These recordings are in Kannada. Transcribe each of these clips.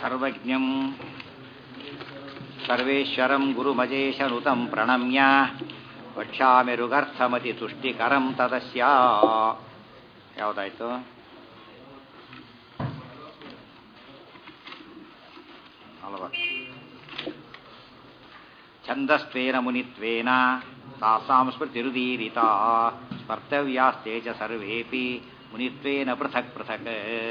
ಸರ್ವಜ್ಞಂ ಸರ್ವೇಶ್ವರಂ ಗುರುಮಜೇಶನುತಂ ಪ್ರಣಮ್ಯ ವಕ್ಷಾಮಿರುಗರ್ಥಮತಿ ತುಷ್ಟಿಕರಂ ತದಸ್ಯ ಯಾವುದಾಯ್ತು ನಲವತ್ತು ಛಂದಸ್ತ್ವೇನ ಮುನಿತ್ವೇನ ತಾಸಾಂ ಸ್ಮೃತಿರುದೀರಿತ ಸ್ಮರ್ತವ್ಯಾಸ್ತೆ ಚ ಸರ್ವೇಪಿ ಮುನಿತ್ವೇನ ಪೃಥಕ್ ಪೃಥಕ್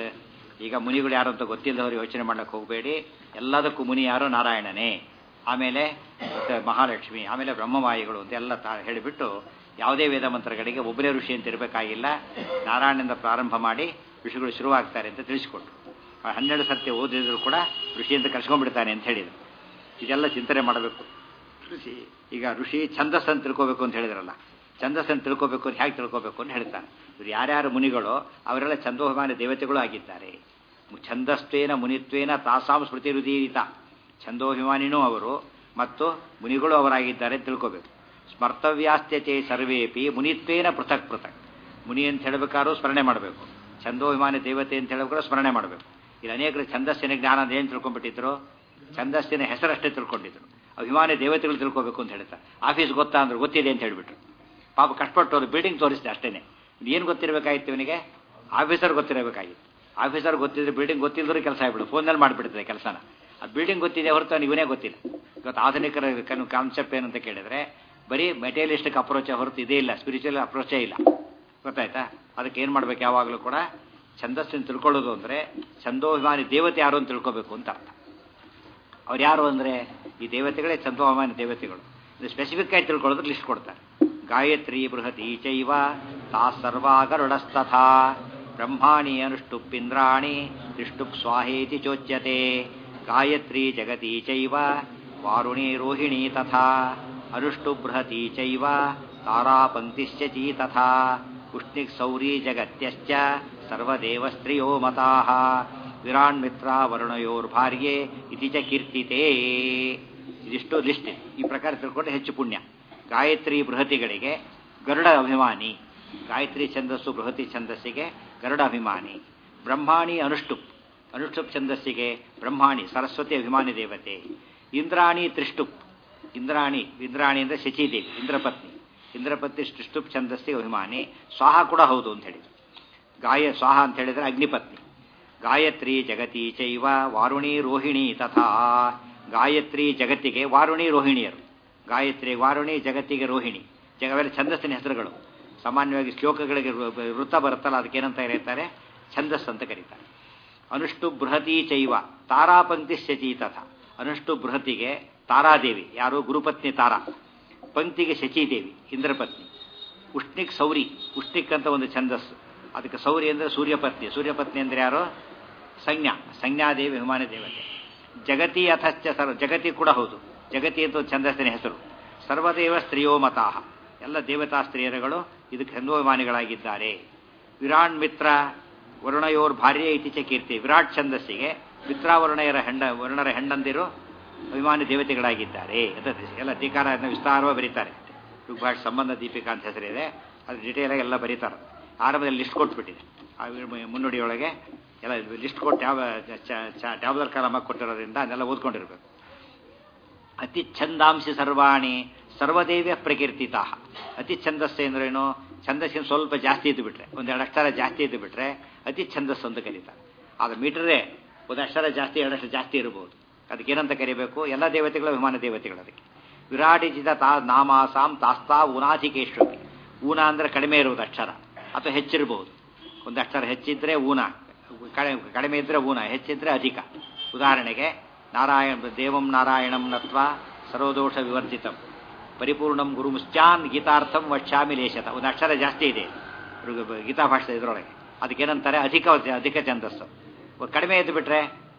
ಈಗ ಮುನಿಗಳು ಯಾರು ಅಂತ ಗೊತ್ತಿಲ್ಲದವರು ಯೋಚನೆ ಮಾಡಕ್ಕೆ ಹೋಗಬೇಡಿ ಎಲ್ಲದಕ್ಕೂ ಮುನಿ ಯಾರು ನಾರಾಯಣನೇ ಆಮೇಲೆ ಮತ್ತೆ ಮಹಾಲಕ್ಷ್ಮಿ ಆಮೇಲೆ ಬ್ರಹ್ಮವಾಯುಗಳು ಅಂತ ಎಲ್ಲ ತಾ ಹೇಳಿಬಿಟ್ಟು ಯಾವುದೇ ವೇದ ಮಂತ್ರಗಳಿಗೆ ಒಬ್ಬರೇ ಋಷಿ ಅಂತ ಇರಬೇಕಾಗಿಲ್ಲ ನಾರಾಯಣದಿಂದ ಪ್ರಾರಂಭ ಮಾಡಿ ಋಷಿಗಳು ಶುರುವಾಗ್ತಾರೆ ಅಂತ ತಿಳಿಸಿಕೊಟ್ರು ಹನ್ನೆರಡು ಸತ್ಯ ಓದಿದ್ರು ಕೂಡ ಋಷಿ ಅಂತ ಕರ್ಸ್ಕೊಂಡ್ಬಿಡ್ತಾನೆ ಅಂತ ಹೇಳಿದರು ಇದೆಲ್ಲ ಚಿಂತನೆ ಮಾಡಬೇಕು ಋಷಿ ಈಗ ಋಷಿ ಛಂದಸ್ ಅಂತ ತಿಳ್ಕೋಬೇಕು ಅಂತ ಹೇಳಿದ್ರಲ್ಲ ಛಂದಸ್ ಅಂತ ತಿಳ್ಕೋಬೇಕು ಅಂತ ಹೇಗೆ ತಿಳ್ಕೋಬೇಕು ಅಂತ ಹೇಳ್ತಾರೆ ಇವ್ರು ಯಾರ್ಯಾರು ಮುನಿಗಳು ಅವರೆಲ್ಲ ಛಂದೋಭಿಮಾನಿ ದೇವತೆಗಳು ಆಗಿದ್ದಾರೆ ಛಂದಸ್ತ್ವೇನ ಮುನಿತ್ವೇನ ತಾಸಾಂ ಸ್ಮೃತಿ ರುದೀರಿತ ಛಂದೋಭಿಮಾನಿನೂ ಅವರು ಮತ್ತು ಮುನಿಗಳು ಅವರಾಗಿದ್ದಾರೆ ಅಂತ ತಿಳ್ಕೋಬೇಕು ಸ್ಮರ್ತವ್ಯಾಸ್ತ್ಯತೆ ಸರ್ವೇಪಿ ಮುನಿತ್ವೇನ ಪೃಥಕ್ ಪೃಥಕ್ ಮುನಿ ಅಂತ ಹೇಳಬೇಕಾದ್ರೂ ಸ್ಮರಣೆ ಮಾಡಬೇಕು ಛಂದೋಭಿಮಾನಿ ದೇವತೆ ಅಂತ ಹೇಳಬೇಕಾದ್ರೂ ಸ್ಮರಣೆ ಮಾಡಬೇಕು ಇಲ್ಲಿ ಅನೇಕರು ಛಂದಸ್ಸಿನ ಜ್ಞಾನ ಅಂತ ಏನು ತಿಳ್ಕೊಂಡ್ಬಿಟ್ಟಿದ್ರು ಛಂದಸ್ಸಿನ ಹೆಸರಷ್ಟೇ ತಿಳ್ಕೊಂಡಿದ್ರು ಅಭಿಮಾನಿ ದೇವತೆಗಳು ತಿಳ್ಕೋಬೇಕು ಅಂತ ಹೇಳ್ತಾರೆ ಆಫೀಸ್ ಗೊತ್ತಾ ಅಂದ್ರೆ ಗೊತ್ತಿದೆ ಅಂತ ಹೇಳ್ಬಿಟ್ರು ಪಾಪ ಕಷ್ಟಪಟ್ಟು ಅವ್ರು ಬಿಲ್ಡಿಂಗ್ ತೋರಿಸಿದೆ ಅಷ್ಟೇನೆ ಏನು ಗೊತ್ತಿರಬೇಕಾಗಿತ್ತು ಇವನಿಗೆ ಆಫೀಸರ್ ಗೊತ್ತಿರಬೇಕಾಗಿತ್ತು ಆಫೀಸರ್ ಗೊತ್ತಿದ್ರೆ ಬಿಲ್ಡಿಂಗ್ ಗೊತ್ತಿಲ್ಲದ್ರೂ ಕೆಲಸ ಆಗ್ಬಿಡು ಫೋನಲ್ಲಿ ಮಾಡಿಬಿಡ್ತದೆ ಕೆಲಸನ ಆ ಬಿಲ್ಡಿಂಗ್ ಗೊತ್ತಿದೆ ಹೊರತು ಇವನೇ ಗೊತ್ತಿಲ್ಲ ಇವತ್ತು ಆಧುನಿಕರ ಕಾನ್ಸೆಪ್ಟ್ ಏನಂತ ಕೇಳಿದ್ರೆ ಬರೀ ಮೆಟೀರಿಯಲಿಸ್ಟಿಕ್ ಅಪ್ರೋಚ್ ಹೊರತು ಇದೇ ಇಲ್ಲ ಸ್ಪಿರಿಚುವಲ್ ಅಪ್ರೋಚೇ ಇಲ್ಲ ಗೊತ್ತಾಯ್ತಾ ಅದಕ್ಕೆ ಏನು ಮಾಡ್ಬೇಕು ಯಾವಾಗಲೂ ಕೂಡ ಛಂದಸ್ಸನ್ನು ತಿಳ್ಕೊಳ್ಳೋದು ಅಂದರೆ ಛಂದೋಭಿಮಾನಿ ದೇವತೆ ಯಾರು ಅಂತ ತಿಳ್ಕೋಬೇಕು ಅಂತ ಅರ್ಥ ಅವ್ರು ಯಾರು ಅಂದರೆ ಈ ದೇವತೆಗಳೇ ಛಂದೋಭಿಮಾನಿ ದೇವತೆಗಳು ಇದು ಸ್ಪೆಸಿಫಿಕ್ ಆಗಿ ತಿಳ್ಕೊಳ್ಳೋದಕ್ಕೆ ಲಿಸ್ಟ್ ಕೊಡ್ತಾರೆ ಗಾಯತ್ರಿ ಬೃಹತಿ ಚೈವ ತಾ ಸರ್ವಾ ಗರುಡಸ್ತಥಾ ಬ್ರಹ್ಮಾಣಿ ಅನುಷ್ಟುಪ್ಪಿಂದ್ರಾಣಿ ತಿಷ್ಟುಪ್ ಸ್ವಾಹೇತಿ ಚೋಚ್ಯತೆ ಗಾಯತ್ರಿ ಜಗತಿ ಚೈವ ವಾರುಣಿ ರೋಹಿಣಿ ತಥಾ ಅನುಷ್ಟುಬೃಹತಿ ಚೈವ ತಾರಾಪಂಕ್ತಿಶ್ಚಿ ತಥಾ ಉಷ್ಣಿಕ್ ಸೌರಿ ಜಗತ್ಯಶ್ಚ ಸರ್ವದೇವಸ್ತ್ರಿಯೋ ಮತಾಃ ವಿರಾಣ್ಮಿತ್ರ ವರುಣಯೋರ್ಭಾರ್ಯೆ ಇತಿ ಚ ಕೀರ್ತಿತೇ ಇದಿಷ್ಟು ಲಿಸ್ಟ್ ಈ ಪ್ರಕಾರ ತಿಳ್ಕೊಂಡ್ರೆ ಹೆಚ್ಚು ಪುಣ್ಯ ಗಾಯತ್ರಿ ಬೃಹತಿಗಳಿಗೆ ಗರುಡ ಅಭಿಮಾನಿ ಗಾಯತ್ರಿ ಛಂದಸ್ಸು ಬೃಹತಿ ಛಂದಸ್ಸಿಗೆ ಗರುಡ ಅಭಿಮಾನಿ ಬ್ರಹ್ಮಾಣಿ ಅನುಷ್ಟುಪ್ ಅನುಷ್ಟುಪ್ ಛಂದಸ್ಸಿಗೆ ಬ್ರಹ್ಮಾಣಿ ಸರಸ್ವತಿ ಅಭಿಮಾನಿ ದೇವತೆ ಇಂದ್ರಾಣಿ ತ್ರಿಷ್ಟುಪ್ ಇಂದ್ರಾಣಿ ಇಂದ್ರಾಣಿ ಅಂದರೆ ಶಚಿದೇವಿ ಇಂದ್ರಪತ್ನಿ ಇಂದ್ರಪತ್ನಿ ತ್ರಿಷ್ಟುಪ್ ಛಂದಸ್ಸಿಗೆ ಅಭಿಮಾನಿ ಸ್ವಾಹ ಕೂಡ ಹೌದು ಅಂತ ಹೇಳಿದ್ರು ಗಾಯ ಸ್ವಾಹ ಅಂತ ಹೇಳಿದ್ರೆ ಅಗ್ನಿಪತ್ನಿ ಗಾಯತ್ರಿ ಜಗತಿ ಚೈವ ವಾರುಣಿ ರೋಹಿಣಿ ತಥಾ ಗಾಯತ್ರಿ ಜಗತ್ತಿಗೆ ವಾರುಣಿ ರೋಹಿಣಿಯರು ಗಾಯತ್ರಿ ವಾರುಣಿ ಜಗತ್ತಿಗೆ ರೋಹಿಣಿ ಜಗವೆಲ್ಲ ಛಂದಸ್ಸಿನ ಹೆಸರುಗಳು ಸಾಮಾನ್ಯವಾಗಿ ಶ್ಲೋಕಗಳಿಗೆ ವೃತ್ತ ಬರುತ್ತಲ್ಲ ಅದಕ್ಕೇನಂತ ಕರೀತಾರೆ ಛಂದಸ್ ಅಂತ ಕರೀತಾರೆ ಅನುಷ್ಟು ಬೃಹತಿ ಚೈವ ತಾರಾಪಂಕ್ತಿ ಶಚಿ ತಥ ಅನುಷ್ಟು ಬೃಹತಿಗೆ ತಾರಾದೇವಿ ಯಾರು ಗುರುಪತ್ನಿ ತಾರಾ ಪಂಕ್ತಿಗೆ ಶಚೀದೇವಿ ಇಂದ್ರಪತ್ನಿ ಉಷ್ಣಿಕ್ ಸೌರಿ ಉಷ್ಣಿಕ್ ಅಂತ ಒಂದು ಛಂದಸ್ಸು ಅದಕ್ಕೆ ಸೌರಿ ಅಂದರೆ ಸೂರ್ಯಪತ್ನಿ ಸೂರ್ಯಪತ್ನಿ ಅಂದರೆ ಯಾರು ಸಂಜ್ಞಾ ಸಂಜ್ಞಾದೇವಿ ಅಭಿಮಾನಿ ದೇವತೆ ಜಗತಿ ಅಥಶ್ಚ ಸರ್ವ ಜಗತಿ ಕೂಡ ಹೌದು ಜಗತಿ ಅಂತ ಛಂದಸ್ಸಿನ ಹೆಸರು ಸರ್ವದೇವ ಸ್ತ್ರೀಯೋ ಮತಾಹ ಎಲ್ಲ ದೇವತಾ ಸ್ತ್ರೀಯರುಗಳು ಇದಕ್ಕೆ ಅಭಿಮಾನಿಗಳಾಗಿದ್ದಾರೆ ವಿರಾಟ್ ಮಿತ್ರ ವರುಣಯೋರ್ ಭಾರ್ಯ ಇತಿಚ ಕೀರ್ತಿ ವಿರಾಟ್ ಛಂದಸ್ಸಿಗೆ ಮಿತ್ರಾವರುಣಯರ ಹೆಂಡ ವರುಣರ ಹೆಂಡಂದಿರು ಅಭಿಮಾನಿ ದೇವತೆಗಳಾಗಿದ್ದಾರೆ ಅಂತ ಎಲ್ಲ ಟೀಕಾರ ವಿಸ್ತಾರವಾಗಿ ಬರೀತಾರೆ ಋಗ್ಭಾಷ್ ಸಂಬಂಧ ದೀಪಿಕಾ ಅಂತ ಹೆಸರಿದೆ ಅದು ಡಿಟೇಲಾಗಿ ಎಲ್ಲ ಬರೀತಾರೆ ಆರಂಭದಲ್ಲಿ ಲಿಸ್ಟ್ ಕೊಟ್ಬಿಟ್ಟಿದೆ ಆ ಮುನ್ನುಡಿಯೊಳಗೆ ಎಲ್ಲ ಲಿಸ್ಟ್ ಕೊಟ್ಟು ಯಾವ ಟ್ಯಾಬ್ಲರ್ ಕಾಲಮ ಕೊಟ್ಟಿರೋದ್ರಿಂದ ಅದನ್ನೆಲ್ಲ ಓದ್ಕೊಂಡಿರ್ಬೇಕು ಅತಿ ಛಂದಾಂಶಿ ಸರ್ವಾಣಿ ಸರ್ವದೇವ್ಯ ಪ್ರಕೀರ್ತಿತ ಅತಿ ಛಂದಸ್ಸು ಅಂದ್ರೇನು ಛಂದಸ್ಸಿನ ಸ್ವಲ್ಪ ಜಾಸ್ತಿ ಇದ್ದು ಬಿಟ್ರೆ ಒಂದೆರಡು ಅಕ್ಷರ ಜಾಸ್ತಿ ಇದ್ದು ಬಿಟ್ರೆ ಅತಿ ಛಂದಸ್ಸು ಅಂತ ಕರೀತಾರೆ ಅದು ಮೀಟ್ರೇ ಒಂದು ಅಕ್ಷರ ಜಾಸ್ತಿ ಎರಡು ಅಕ್ಷರ ಜಾಸ್ತಿ ಇರಬಹುದು ಅದಕ್ಕೇನಂತ ಕರಿಬೇಕು ಎಲ್ಲ ದೇವತೆಗಳು ಅಭಿಮಾನ ದೇವತೆಗಳು ಅದಕ್ಕೆ ವಿರಾಟಿಜಿತ ತಾ ನಾಮಾಸಾಂ ತಾಸ್ತಾ ಊನಾಧಿಕೇಶ್ವರಿ ಊನ ಅಂದರೆ ಕಡಿಮೆ ಇರುವುದು ಅಕ್ಷರ ಅಥವಾ ಹೆಚ್ಚಿರಬಹುದು ಒಂದು ಅಕ್ಷರ ಹೆಚ್ಚಿದ್ರೆ ಊನ ಕಡಿಮೆ ಇದ್ರೆ ಊನ ಹೆಚ್ಚಿದ್ರೆ ಅಧಿಕ ಉದಾಹರಣೆಗೆ ನಾರಾಯಣ ದೇವಂ ನಾರಾಯಣಂ ನತ್ವ ಸರ್ವದೋಷ ವಿವರ್ಜಿತಂ ಪರಿಪೂರ್ಣಂ ಗುರು ಮುಶ್ಚಾನ್ ಗೀತಾರ್ಥಂ ವಕ್ಷಾಮಿ ಲೇಷತ ಒಂದು ಅಕ್ಷರ ಜಾಸ್ತಿ ಇದೆ ಗೀತಾ ಭಾಷೆ ಇದರೊಳಗೆ ಅದಕ್ಕೇನಂತಾರೆ ಅಧಿಕ ಅಧಿಕ ಛಂದಸ್ಸು ಕಡಿಮೆ ಎದ್ದು ಬಿಟ್ರೆ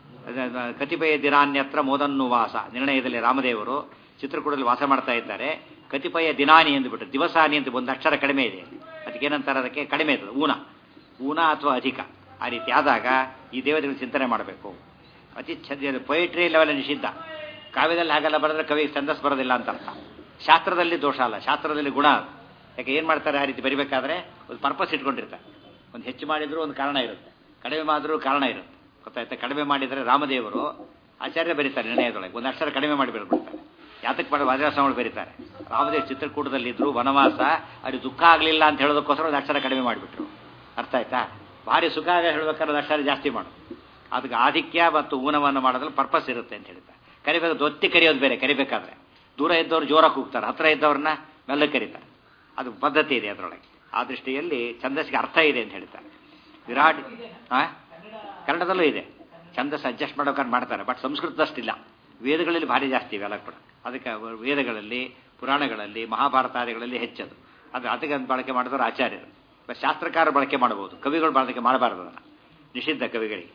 ಕತಿಪಯ ದಿನಾನ್ಯತ್ರ ಮೋದನ್ನು ವಾಸ ನಿರ್ಣಯದಲ್ಲಿ ರಾಮದೇವರು ಚಿತ್ರಕೂಟದಲ್ಲಿ ವಾಸ ಮಾಡ್ತಾ ಇದ್ದಾರೆ ಕತಿಪಯ ದಿನಾನಿ ಎಂದುಬಿಟ್ಟು ದಿವಸಾನಿ ಅಂತ ಒಂದು ಅಕ್ಷರ ಕಡಿಮೆ ಇದೆ ಅದಕ್ಕೇನಂತಾರೆ ಅದಕ್ಕೆ ಕಡಿಮೆ ಇರ್ತದೆ ಊನ ಊನ ಅಥವಾ ಅಧಿಕ ಆ ರೀತಿ ಆದಾಗ ಈ ದೇವತೆಗಳು ಚಿಂತನೆ ಮಾಡಬೇಕು ಅತಿ ಛಂದ ಪೊಯಿಟ್ರಿ ಲೆವೆಲ್ ನಿಷಿದ್ಧ ಕಾವ್ಯದಲ್ಲಿ ಹಾಗೆಲ್ಲ ಬರೆದ್ರೆ ಕವಿ ಛಂದಸ್ ಬರೋದಿಲ್ಲ ಅಂತ ಅರ್ಥ ಶಾಸ್ತ್ರದಲ್ಲಿ ದೋಷ ಅಲ್ಲ ಶಾಸ್ತ್ರದಲ್ಲಿ ಗುಣ ಯಾಕೆ ಏನು ಮಾಡ್ತಾರೆ ಆ ರೀತಿ ಬರಿಬೇಕಾದ್ರೆ ಒಂದು ಪರ್ಪಸ್ ಇಟ್ಕೊಂಡಿರ್ತಾರೆ ಒಂದು ಹೆಚ್ಚು ಮಾಡಿದ್ರು ಒಂದು ಕಾರಣ ಇರುತ್ತೆ ಕಡಿಮೆ ಮಾಡಿದ್ರು ಕಾರಣ ಇರುತ್ತೆ ಗೊತ್ತಾಯ್ತಾ ಕಡಿಮೆ ಮಾಡಿದರೆ ರಾಮದೇವರು ಆಚಾರ್ಯ ಬರೀತಾರೆ ನಿರ್ಣಯದೊಳಗೆ ಒಂದು ಅಕ್ಷರ ಕಡಿಮೆ ಮಾಡಿ ಬಿಡ್ಬಿಡ್ತಾರೆ ಯಾತಕ್ಕೆ ಮಾಡಿ ವಜ್ರಾಸನಗಳು ಬರೀತಾರೆ ರಾಮದೇವ್ ಚಿತ್ರಕೂಟದಲ್ಲಿದ್ದರು ವನವಾಸ ಅವ್ರಿಗೆ ದುಃಖ ಆಗಲಿಲ್ಲ ಅಂತ ಹೇಳೋದಕ್ಕೋಸ್ಕರ ಒಂದು ಅಕ್ಷರ ಕಡಿಮೆ ಮಾಡಿಬಿಟ್ರು ಅರ್ಥ ಆಯ್ತಾ ಭಾರಿ ಸುಖ ಆಗ ಹೇಳ್ಬೇಕಾದ್ರೆ ಒಂದು ಅಕ್ಷರ ಜಾಸ್ತಿ ಮಾಡು ಅದಕ್ಕೆ ಆಧಿಕ್ಯ ಮತ್ತು ಊನವನ್ನು ಮಾಡೋದ್ರಲ್ಲಿ ಪರ್ಪಸ್ ಇರುತ್ತೆ ಅಂತ ಹೇಳ್ತಾರೆ ಕರಿಬೇಕು ದೊತ್ತಿ ಕರೆಯೋದು ಬೇರೆ ಕರಿಬೇಕಾದ್ರೆ ದೂರ ಇದ್ದವ್ರು ಜೋರಾಗಿ ಕೂಗ್ತಾರೆ ಹತ್ರ ಇದ್ದವ್ರನ್ನ ಮೆಲ್ಲ ಕರೀತಾರೆ ಅದು ಪದ್ಧತಿ ಇದೆ ಅದರೊಳಗೆ ಆ ದೃಷ್ಟಿಯಲ್ಲಿ ಛಂದಸ್ಸಿಗೆ ಅರ್ಥ ಇದೆ ಅಂತ ಹೇಳ್ತಾರೆ ವಿರಾಟ್ ಆ ಕನ್ನಡದಲ್ಲೂ ಇದೆ ಛಂದಸ್ ಅಡ್ಜಸ್ಟ್ ಮಾಡೋಕೆ ಮಾಡ್ತಾರೆ ಬಟ್ ಸಂಸ್ಕೃತದಷ್ಟಿಲ್ಲ ವೇದಗಳಲ್ಲಿ ಭಾರಿ ಜಾಸ್ತಿ ಇವೆಲ್ಲ ಕೂಡ ಅದಕ್ಕೆ ವೇದಗಳಲ್ಲಿ ಪುರಾಣಗಳಲ್ಲಿ ಮಹಾಭಾರತಾದಿಗಳಲ್ಲಿ ಹೆಚ್ಚದು ಅದು ಅದಕ್ಕೆ ಬಳಕೆ ಮಾಡಿದವರು ಆಚಾರ್ಯರು ಬಟ್ ಶಾಸ್ತ್ರಕಾರ ಬಳಕೆ ಮಾಡಬಹುದು ಕವಿಗಳು ಬಳಕೆ ಮಾಡಬಾರದು ಅದನ್ನು ನಿಷಿದ್ಧ ಕವಿಗಳಿಗೆ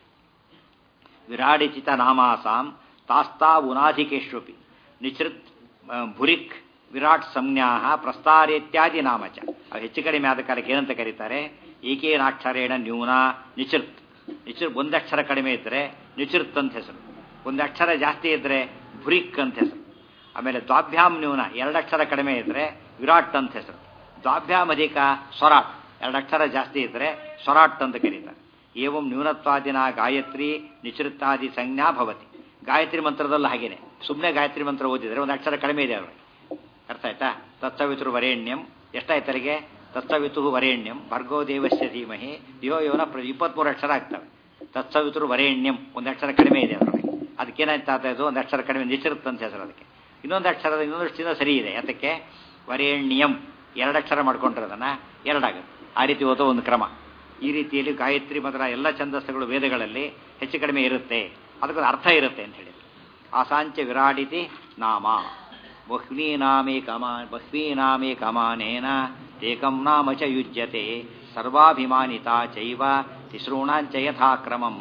ವಿರಾಡಿಚಿತ ನಾಮಾಸಾಂ ತಾಸ್ತಾ ಉನಾಧಿಕೇಶ್ವಪಿ ನಿಚೃತ್ ಭುರಿಕ್ ವಿರಾಟ್ ಸಂಜ್ಞಾ ಪ್ರಸ್ತಾರೇತ್ಯಾದಿ ನಾಮಚ ಅವು ಹೆಚ್ಚು ಕಡಿಮೆ ಆದ ಕಾಲಕ್ಕೆ ಏನಂತ ಕರೀತಾರೆ ಏಕೇನಾಕ್ಷರೇಣ ನ್ಯೂನ ನಿಚೃತ್ ನಿಚೃತ್ ಒಂದಕ್ಷರ ಕಡಿಮೆ ಇದ್ದರೆ ನಿಚೃತ್ ಅಂತ ಹೆಸರು ಒಂದು ಅಕ್ಷರ ಜಾಸ್ತಿ ಇದ್ದರೆ ಭುರಿಕ್ ಅಂತ ಹೆಸರು ಆಮೇಲೆ ದ್ವಾಭ್ಯಾಮ್ ನ್ಯೂನ ಎರಡಕ್ಷರ ಕಡಿಮೆ ಇದ್ದರೆ ವಿರಾಟ್ ಅಂತ ಹೆಸರು ದ್ವಾಭ್ಯಾಮ್ ಅಧಿಕ ಸ್ವರಾಟ್ ಎರಡಕ್ಷರ ಜಾಸ್ತಿ ಇದ್ದರೆ ಸ್ವರಾಟ್ ಅಂತ ಕರೀತಾರೆ ಏವಂ ನ್ಯೂನತ್ವಾದಿನ ಗಾಯತ್ರಿ ನಿಚೃತ್ತಾದಿ ಸಂಜ್ಞಾ ಭವತಿ ಗಾಯತ್ರಿ ಮಂತ್ರದಲ್ಲೂ ಹಾಗೇನೆ ಸುಮ್ಮನೆ ಗಾಯತ್ರಿ ಮಂತ್ರ ಓದಿದರೆ ಒಂದು ಅಕ್ಷರ ಕಡಿಮೆ ಇದೆ ಅವರಿಗೆ ಅರ್ಥ ಆಯ್ತಾ ತತ್ಸವಿತೃ ವರೇಣ್ಯಂ ಎಷ್ಟಾಯ್ತರಿಗೆ ತತ್ಸವಿತು ವರೇಣ್ಯಂ ಭರ್ಗೋ ದೇವಸ್ಯ ಧೀಮಹಿ ಯೋ ಯೋನ ಪ್ರ ಇಪ್ಪತ್ಮೂರು ಅಕ್ಷರ ಆಗ್ತವೆ ತತ್ಸವಿತೃ ವರೇಣ್ಯಂ ಒಂದು ಅಕ್ಷರ ಕಡಿಮೆ ಇದೆ ಅವರಿಗೆ ಅದಕ್ಕೇನಾಯ್ತಾ ಇದು ಒಂದು ಅಕ್ಷರ ಕಡಿಮೆ ನಿಶ್ಚಿರುತ್ತ ಅಂತ ಹೆಸರು ಅದಕ್ಕೆ ಇನ್ನೊಂದು ಅಕ್ಷರದ ಇನ್ನೊಂದು ಚಿನ್ನ ಸರಿ ಇದೆ ಅದಕ್ಕೆ ವರೇಣ್ಯಂ ಎರಡು ಅಕ್ಷರ ಮಾಡ್ಕೊಂಡಿರೋದನ್ನ ಎರಡಾಗುತ್ತೆ ಆ ರೀತಿ ಓದೋ ಒಂದು ಕ್ರಮ ಈ ರೀತಿಯಲ್ಲಿ ಗಾಯತ್ರಿ ಮೊದಲ ಎಲ್ಲ ಛಂದಸ್ಸುಗಳು ವೇದಗಳಲ್ಲಿ ಹೆಚ್ಚು ಕಡಿಮೆ ಇರುತ್ತೆ ಅದಕ್ಕೊಂದು ಅರ್ಥ ಇರುತ್ತೆ ಅಂತ ಹೇಳಿ ಆಸಾಂಚ ವಿರಾಡಿತಿ ನಾಮ ಬಹ್ವೀನಾಮೇ ಕಮಾ ಬಹ್ವೀನಾಮೇ ಕಮಾನೇನ ಏಕಂ ನಾಮ ಚ ಯುಜ್ಯತೆ ಸರ್ವಾಭಿಮಾನಿತಾ ಚೈವ ತಿಸೃಣಾಂಚ ಯಥಾಕ್ರಮಂ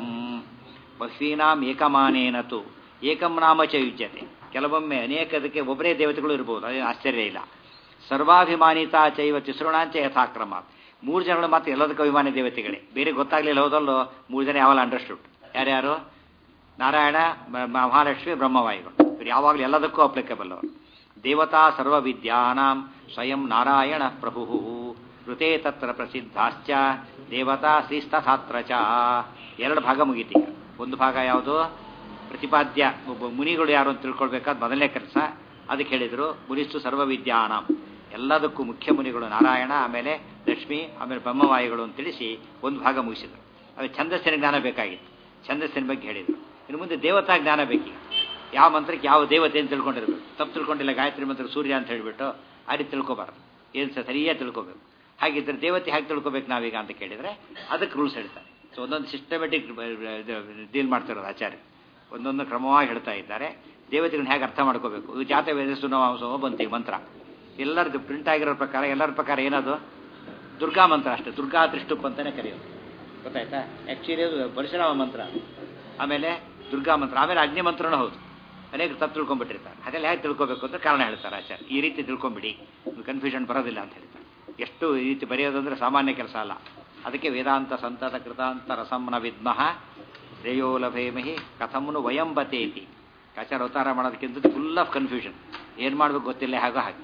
ಬಹ್ವೀನಾಂ ಏಕಮಾನೇನ ತು ಏಕಂ ನಾಮ ಚ ಯುಜ್ಯತೆ ಕೆಲವೊಮ್ಮೆ ಅನೇಕದಕ್ಕೆ ಒಬ್ಬರೇ ದೇವತೆಗಳು ಇರ್ಬೋದು ಅದೇನು ಆಶ್ಚರ್ಯ ಇಲ್ಲ ಸರ್ವಾಭಿಮಾನಿತಾ ಚೈವ ತಿಸೃಣಾಂಚ ಯಥಾಕ್ರಮ ಮೂರು ಜನಗಳು ಮಾತ್ರ ಎಲ್ಲದಕ್ಕೂ ಅಭಿಮಾನಿ ದೇವತೆಗಳೇ ಬೇರೆ ಗೊತ್ತಾಗ್ಲಿಲ್ಲ ಹೋದಲ್ಲೋ ಮೂರು ಜನ ಯಾವಲ್ಲ ಅಂಡರ್ಸ್ಟುಡ್ ಯಾರ್ಯಾರು ನಾರಾಯಣ ಮಹಾಲಕ್ಷ್ಮಿ ಬ್ರಹ್ಮವಾಯುಗಳು ಇವರು ಯಾವಾಗಲೂ ಎಲ್ಲದಕ್ಕೂ ಅಪ್ಲಿಕಬಲ್ ಅವರು ದೇವತಾ ಸರ್ವವಿದ್ಯಾನಾಂ ಸ್ವಯಂ ನಾರಾಯಣ ಪ್ರಭು ಋತೆ ತತ್ರ ಪ್ರಸಿದ್ಧಾಶ್ಚ ದೇವತಾ ಶ್ರೀಸ್ತಥಾತ್ರ ಚ ಎರಡು ಭಾಗ ಮುಗೀತೀಗ ಒಂದು ಭಾಗ ಯಾವುದು ಪ್ರತಿಪಾದ್ಯ ಒಬ್ಬ ಮುನಿಗಳು ಯಾರು ಅಂತ ತಿಳ್ಕೊಳ್ಬೇಕಾದ ಮೊದಲನೇ ಕೆಲಸ ಅದಕ್ಕೆ ಹೇಳಿದರು ಮುನಿಸ್ತು ಸರ್ವವಿದ್ಯಾನಾಂ ಎಲ್ಲದಕ್ಕೂ ಮುಖ್ಯ ಮುನಿಗಳು ನಾರಾಯಣ ಆಮೇಲೆ ಲಕ್ಷ್ಮಿ ಆಮೇಲೆ ಬ್ರಹ್ಮವಾಯುಗಳು ಅಂತ ತಿಳಿಸಿ ಒಂದು ಭಾಗ ಮುಗಿಸಿದರು ಅದು ಛಂದಸ್ಸಿನ ಜ್ಞಾನ ಬೇಕಾಗಿತ್ತು ಛಂದಸ್ಸಿನ ಬಗ್ಗೆ ಹೇಳಿದರು ಇನ್ನು ಮುಂದೆ ದೇವತಾ ಜ್ಞಾನ ಬೇಕೀಗ ಯಾವ ಮಂತ್ರಕ್ಕೆ ಯಾವ ದೇವತೆ ಅಂತ ತಿಳ್ಕೊಂಡಿರ್ಬೇಕು ತಪ್ಪು ತಿಳ್ಕೊಂಡಿಲ್ಲ ಗಾಯತ್ರಿ ಮಂತ್ರ ಸೂರ್ಯ ಅಂತ ಹೇಳಿಬಿಟ್ಟು ಆ ರೀತಿ ತಿಳ್ಕೊಬಾರ್ದು ಏನು ಸಹ ಸರಿಯಾಗಿ ತಿಳ್ಕೊಬೇಕು ಹಾಗಿದ್ರೆ ದೇವತೆ ಹೇಗೆ ತಿಳ್ಕೊಬೇಕು ನಾವೀಗ ಅಂತ ಕೇಳಿದರೆ ಅದಕ್ಕೆ ರೂಲ್ಸ್ ಹೇಳ್ತಾರೆ ಸೊ ಒಂದೊಂದು ಸಿಸ್ಟಮೆಟಿಕ್ ಡೀಲ್ ಮಾಡ್ತಿರೋದು ಆಚಾರ್ಯ ಒಂದೊಂದು ಕ್ರಮವಾಗಿ ಹೇಳ್ತಾ ಇದ್ದಾರೆ ದೇವತೆಗಳನ್ನ ಹೇಗೆ ಅರ್ಥ ಮಾಡ್ಕೋಬೇಕು ಇದು ಜಾತ ವೇದಸ್ಸು ನಾವು ಬಂತು ಈ ಮಂತ್ರ ಎಲ್ಲರದ್ದು ಪ್ರಿಂಟ್ ಆಗಿರೋ ಪ್ರಕಾರ ಎಲ್ಲರ ಪ್ರಕಾರ ಏನದು ದುರ್ಗಾ ಮಂತ್ರ ಅಷ್ಟೇ ದುರ್ಗಾ ತ್ರಿಷ್ಟುಪ್ ಅಂತಲೇ ಕರೆಯೋದು ಗೊತ್ತಾಯ್ತಾ ಆ್ಯಕ್ಚುಲಿ ಅದು ಪರಶುರಾಮ ಮಂತ್ರ ಆಮೇಲೆ ದುರ್ಗಾ ಮಂತ್ರ ಆಮೇಲೆ ಅಗ್ನಿ ಮಂತ್ರನೂ ಹೌದು ಅನೇಕ ತಪ್ಪು ತಿಳ್ಕೊಂಡ್ಬಿಟ್ಟಿರ್ತಾರೆ ಅದೆಲ್ಲ ಹೇಗೆ ತಿಳ್ಕೊಬೇಕು ಅಂತ ಕಾರಣ ಹೇಳ್ತಾರೆ ಆಚಾರ್ಯ ಈ ರೀತಿ ತಿಳ್ಕೊಂಬಿಡಿ ಕನ್ಫ್ಯೂಷನ್ ಬರೋದಿಲ್ಲ ಅಂತ ಹೇಳ್ತಾರೆ ಎಷ್ಟು ಈ ರೀತಿ ಬರೆಯೋದಂದ್ರೆ ಸಾಮಾನ್ಯ ಕೆಲಸ ಅಲ್ಲ ಅದಕ್ಕೆ ವೇದಾಂತ ಸಂತತ ಕೃತಾಂತ ರಸಂನ ವಿದ್ಮಃ ಶ್ರೇಯೋ ಲಭೇಮಹಿ ಕಥಮ್ನು ವಯಂ ಬತೇತಿ ಆಚಾರ ಅವತಾರ ಮಾಡೋದಕ್ಕಿಂತ ಫುಲ್ ಆಫ್ ಕನ್ಫ್ಯೂಷನ್ ಏನು ಮಾಡಬೇಕು ಗೊತ್ತಿಲ್ಲ ಹಾಗೋ ಹಾಗೆ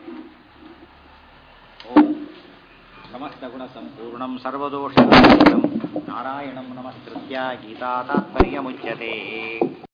ಓಂ ಸಮಸ್ತ ಗುಣ ಸಂಪೂರ್ಣಂ ಸರ್ವದೋಷ ನಾರಾಯಣಂ ನಮಸ್ಕೃತ್ಯ ಗೀತಾ ತಾತ್ಪರ್ಯ ಮುಚ್ಯತೆ